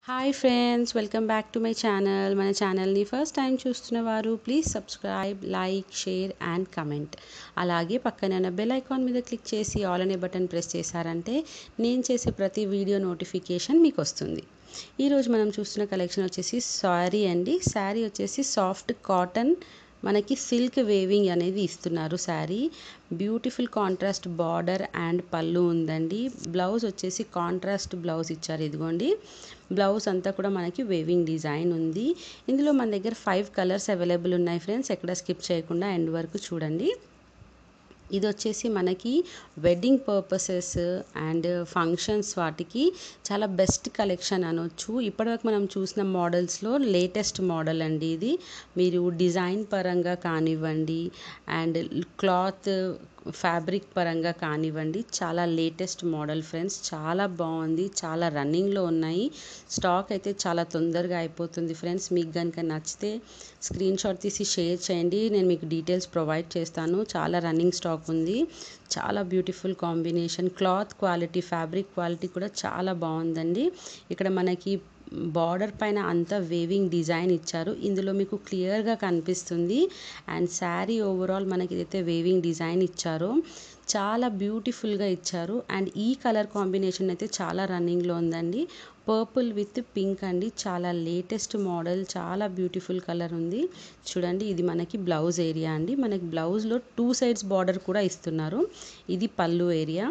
hi friends welcome back to my channel మన ఛానల్ని first time చూస్తున్న వారు please subscribe like share and comment అలాగే పక్కన ఉన్న బెల్ ఐకాన్ మీద క్లిక్ చేసి ఆల్ అనే బటన్ ప్రెస్ చేశారంటే నేను చేసే ప్రతి వీడియో నోటిఫికేషన్ మీకు వస్తుంది ఈరోజు మనం చూస్తున్న కలెక్షన్ వచ్చేసి శారీ అండి శారీ వచ్చేసి సాఫ్ట్ కాటన్ మనకి సిల్క్ వేవింగ్ అనేది ఇస్తున్నారు sari beautiful contrast border and పళ్ళు ఉందండి బ్లౌజ్ వచ్చేసి కాంట్రాస్ట్ బ్లౌజ్ ఇచ్చారు ఇదిగోండి బ్లౌజ్ అంతా కూడా మనకి వేవింగ్ డిజైన్ ఉంది ఇందులో మన దగ్గర ఫైవ్ కలర్స్ అవైలబుల్ ఉన్నాయి ఫ్రెండ్స్ ఎక్కడ స్కిప్ చేయకుండా ఎండ్ వరకు చూడండి ఇది వచ్చేసి మనకి వెడ్డింగ్ పర్పసెస్ అండ్ ఫంక్షన్స్ వాటికి చాలా బెస్ట్ కలెక్షన్ అనొచ్చు ఇప్పటివరకు మనం చూసిన మోడల్స్లో లేటెస్ట్ మోడల్ అండి ఇది మీరు డిజైన్ పరంగా కానివ్వండి అండ్ క్లాత్ ఫ్యాబ్రిక్ పరంగా కానివ్వండి చాలా లేటెస్ట్ మోడల్ ఫ్రెండ్స్ చాలా బాగుంది చాలా రన్నింగ్లో ఉన్నాయి స్టాక్ అయితే చాలా తొందరగా అయిపోతుంది ఫ్రెండ్స్ మీకు కనుక నచ్చితే స్క్రీన్ షాట్ తీసి షేర్ చేయండి నేను మీకు డీటెయిల్స్ ప్రొవైడ్ చేస్తాను చాలా రన్నింగ్ స్టాక్ ఉంది చాలా beautiful combination cloth quality fabric quality కూడా చాలా బాగుందండి ఇక్కడ మనకి బార్డర్ పైన అంతా వేవింగ్ డిజైన్ ఇచ్చారు ఇందులో మీకు క్లియర్గా కనిపిస్తుంది అండ్ శారీ ఓవరాల్ మనకి ఏదైతే వేవింగ్ డిజైన్ ఇచ్చారో చాలా బ్యూటిఫుల్గా ఇచ్చారు అండ్ ఈ కలర్ కాంబినేషన్ అయితే చాలా రన్నింగ్లో ఉందండి పర్పుల్ విత్ పింక్ అండి చాలా లేటెస్ట్ మోడల్ చాలా బ్యూటిఫుల్ కలర్ ఉంది చూడండి ఇది మనకి బ్లౌజ్ ఏరియా అండి మనకి బ్లౌజ్లో టూ సైడ్స్ బార్డర్ కూడా ఇస్తున్నారు ఇది పళ్ళు ఏరియా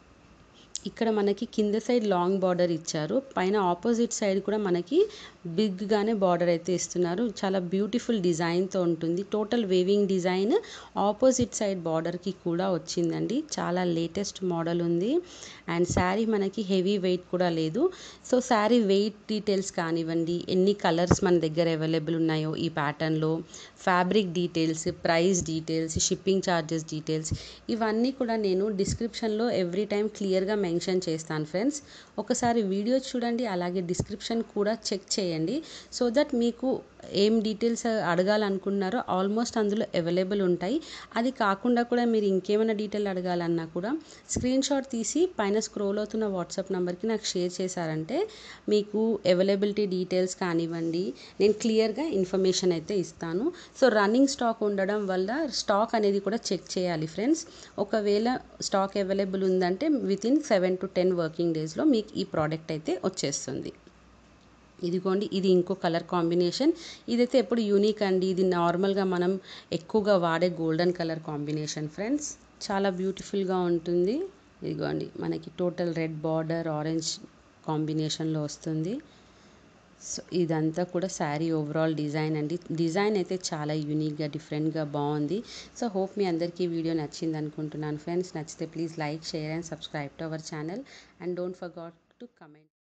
ఇక్కడ మనకి కింద సైడ్ లాంగ్ బార్డర్ ఇచ్చారు పైన ఆపోజిట్ సైడ్ కూడా మనకి బిగ్గానే బార్డర్ అయితే ఇస్తున్నారు చాలా బ్యూటిఫుల్ డిజైన్తో ఉంటుంది total weaving design opposite side బార్డర్కి కూడా వచ్చిందండి చాలా లేటెస్ట్ మోడల్ ఉంది అండ్ శారీ మనకి హెవీ వెయిట్ కూడా లేదు సో శారీ వెయిట్ డీటెయిల్స్ కానివ్వండి ఎన్ని కలర్స్ మన దగ్గర అవైలబుల్ ఉన్నాయో ఈ ప్యాటర్న్లో fabric details price details shipping charges details ఇవన్నీ కూడా నేను డిస్క్రిప్షన్లో ఎవ్రీ టైం క్లియర్గా మెన్షన్ చేస్తాను ఫ్రెండ్స్ ఒకసారి వీడియో చూడండి అలాగే డిస్క్రిప్షన్ కూడా చెక్ చేయండి సో దట్ మీకు ఏం డీటెయిల్స్ అడగాలనుకున్నారో ఆల్మోస్ట్ అందులో అవైలబుల్ ఉంటాయి అది కాకుండా కూడా మీరు ఇంకేమైనా డీటెయిల్ అడగాలన్నా కూడా స్క్రీన్ షాట్ తీసి పైన స్క్రోల్ అవుతున్న వాట్సాప్ నెంబర్కి నాకు షేర్ చేశారంటే మీకు అవైలబిలిటీ డీటెయిల్స్ కానివ్వండి నేను క్లియర్గా ఇన్ఫర్మేషన్ అయితే ఇస్తాను సో రన్నింగ్ స్టాక్ ఉండడం వల్ల స్టాక్ అనేది కూడా చెక్ చేయాలి ఫ్రెండ్స్ ఒకవేళ స్టాక్ అవైలబుల్ ఉందంటే within seven to ten working డేస్లో మీకు ఈ ప్రోడక్ట్ అయితే వచ్చేస్తుంది ఇదిగోండి ఇది ఇంకో కలర్ కాంబినేషన్ ఇదైతే ఎప్పుడు యూనిక్ అండి ఇది నార్మల్గా మనం ఎక్కువగా వాడే గోల్డెన్ కలర్ కాంబినేషన్ ఫ్రెండ్స్ చాలా బ్యూటిఫుల్గా ఉంటుంది ఇదిగోండి మనకి టోటల్ రెడ్ బార్డర్ ఆరెంజ్ కాంబినేషన్లో వస్తుంది సో ఇదంతా కూడా శారీ ఓవరాల్ డిజైన్ అండి డిజైన్ అయితే చాలా యూనిక్గా డిఫరెంట్గా బాగుంది సో హోప్ మీ అందరికీ ఈ వీడియో నచ్చింది అనుకుంటున్నాను ఫ్రెండ్స్ నచ్చితే please like share and subscribe to our channel and don't forgot to comment